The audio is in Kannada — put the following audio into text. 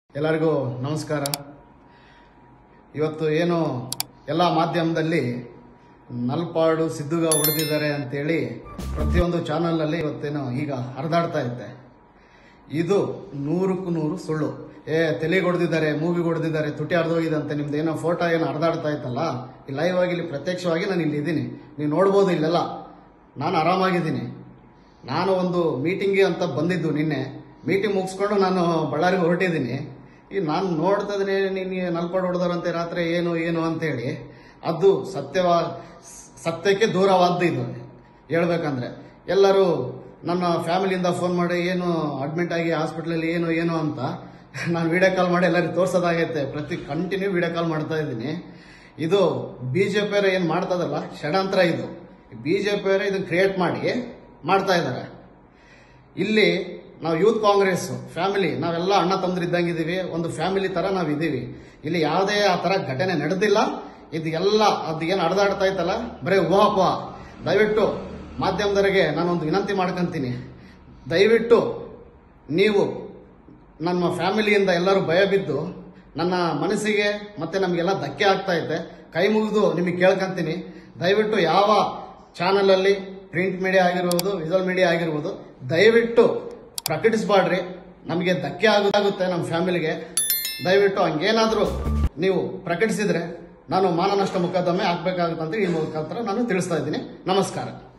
ಎಲ್ಲರಿಗೂ ನಮಸ್ಕಾರ ಇವತ್ತು ಏನು ಎಲ್ಲ ಮಾಧ್ಯಮದಲ್ಲಿ ನಲ್ಪಾಡು ಸಿದ್ದುಗ ಹೊಡೆದಿದ್ದಾರೆ ಅಂತೇಳಿ ಪ್ರತಿಯೊಂದು ಚಾನಲಲ್ಲಿ ಇವತ್ತೇನು ಈಗ ಹರಿದಾಡ್ತಾ ಇತ್ತೆ ಇದು ನೂರಕ್ಕೂ ನೂರು ಸುಳ್ಳು ಏ ತೆಲಿಗೆ ಹೊಡೆದಿದ್ದಾರೆ ಮೂವಿಗೆ ಹೊಡೆದಿದ್ದಾರೆ ತುಟಿ ಹರಿದೋಗಿದೆ ಅಂತ ನಿಮ್ದು ಏನೋ ಫೋಟೋ ಏನೋ ಹರಿದಾಡ್ತಾ ಇತ್ತಲ್ಲ ಈ ಲೈವ್ ಆಗಿ ಇಲ್ಲಿ ಪ್ರತ್ಯಕ್ಷವಾಗಿ ನಾನು ಇಲ್ಲಿ ಇದ್ದೀನಿ ನೀವು ನೋಡ್ಬೋದು ಇಲ್ಲೆಲ್ಲ ನಾನು ಆರಾಮಾಗಿದ್ದೀನಿ ನಾನು ಒಂದು ಮೀಟಿಂಗ್ಗೆ ಅಂತ ಬಂದಿದ್ದು ನಿನ್ನೆ ಮೀಟಿಂಗ್ ಮುಗಿಸ್ಕೊಂಡು ನಾನು ಬಳ್ಳಾರಿಗೆ ಹೊರಟಿದ್ದೀನಿ ಈ ನಾನು ನೋಡ್ತಾ ಇದ್ದೀನಿ ನೀನು ನಲ್ಪಾಡು ಹೊಡೆದರಂತೆ ರಾತ್ರಿ ಏನು ಏನು ಅಂತೇಳಿ ಅದು ಸತ್ಯವಾ ಸತ್ಯಕ್ಕೆ ದೂರವಾದ್ದು ಇದು ಹೇಳ್ಬೇಕಂದ್ರೆ ಎಲ್ಲರೂ ನನ್ನ ಫ್ಯಾಮಿಲಿಯಿಂದ ಫೋನ್ ಮಾಡಿ ಏನು ಅಡ್ಮಿಟ್ ಆಗಿ ಹಾಸ್ಪಿಟ್ಲಲ್ಲಿ ಏನು ಏನು ಅಂತ ನಾನು ವಿಡಿಯೋ ಕಾಲ್ ಮಾಡಿ ಎಲ್ಲರಿಗೂ ತೋರ್ಸೋದಾಗೈತೆ ಪ್ರತಿ ಕಂಟಿನ್ಯೂ ವಿಡಿಯೋ ಕಾಲ್ ಮಾಡ್ತಾ ಇದ್ದೀನಿ ಇದು ಬಿ ಜೆ ಪಿಯವರು ಏನು ಮಾಡ್ತದಲ್ಲ ಷಡಂತ್ರ ಇದು ಬಿ ಜೆ ಪಿಯವರು ಇದನ್ನ ಕ್ರಿಯೇಟ್ ಮಾಡಿ ಮಾಡ್ತಾ ಇದ್ದಾರೆ ಇಲ್ಲಿ ನಾವು ಯೂತ್ ಕಾಂಗ್ರೆಸ್ ಫ್ಯಾಮಿಲಿ ನಾವೆಲ್ಲ ಅಣ್ಣ ತಮ್ಮದ್ರು ಇದ್ದಂಗಿದ್ದೀವಿ ಒಂದು ಫ್ಯಾಮಿಲಿ ತರ ನಾವು ಇದ್ದೀವಿ ಇಲ್ಲಿ ಯಾವುದೇ ಆ ತರ ಘಟನೆ ನಡೆದಿಲ್ಲ ಇದು ಎಲ್ಲ ಅದು ಏನು ಹರಿದಾಡ್ತಾ ಇತ್ತಲ್ಲ ಬರೀ ಊಹಾಪೋಹ ದಯವಿಟ್ಟು ಮಾಧ್ಯಮದವರಿಗೆ ನಾನೊಂದು ವಿನಂತಿ ಮಾಡ್ಕೊಂತೀನಿ ದಯವಿಟ್ಟು ನೀವು ನಮ್ಮ ಫ್ಯಾಮಿಲಿಯಿಂದ ಎಲ್ಲರೂ ಭಯ ಬಿದ್ದು ನನ್ನ ಮನಸ್ಸಿಗೆ ಮತ್ತೆ ನಮಗೆಲ್ಲ ಧಕ್ಕೆ ಆಗ್ತಾ ಐತೆ ಕೈ ಮುಗಿದು ನಿಮಗೆ ಕೇಳ್ಕೊಂತೀನಿ ದಯವಿಟ್ಟು ಯಾವ ಚಾನಲಲ್ಲಿ ಪ್ರಿಂಟ್ ಮೀಡಿಯಾ ಆಗಿರ್ಬೋದು ವಿಜುವಲ್ ಮೀಡಿಯಾ ಆಗಿರ್ಬೋದು ದಯವಿಟ್ಟು ಪ್ರಕಟಿಸಬಾಡ್ರಿ ನಮಗೆ ಧಕ್ಕೆ ಆಗುತ್ತೆ ನಮ್ಮ ಫ್ಯಾಮಿಲಿಗೆ ದಯವಿಟ್ಟು ಹಂಗೇನಾದರೂ ನೀವು ಪ್ರಕಟಿಸಿದ್ರೆ ನಾನು ಮಾನನಷ್ಟ ಮೊಕದ್ದಮೆ ಹಾಕ್ಬೇಕಾಗುತ್ತಂತ ಈ ಮುಖಾಂತರ ನಾನು ತಿಳಿಸ್ತಾ ಇದ್ದೀನಿ ನಮಸ್ಕಾರ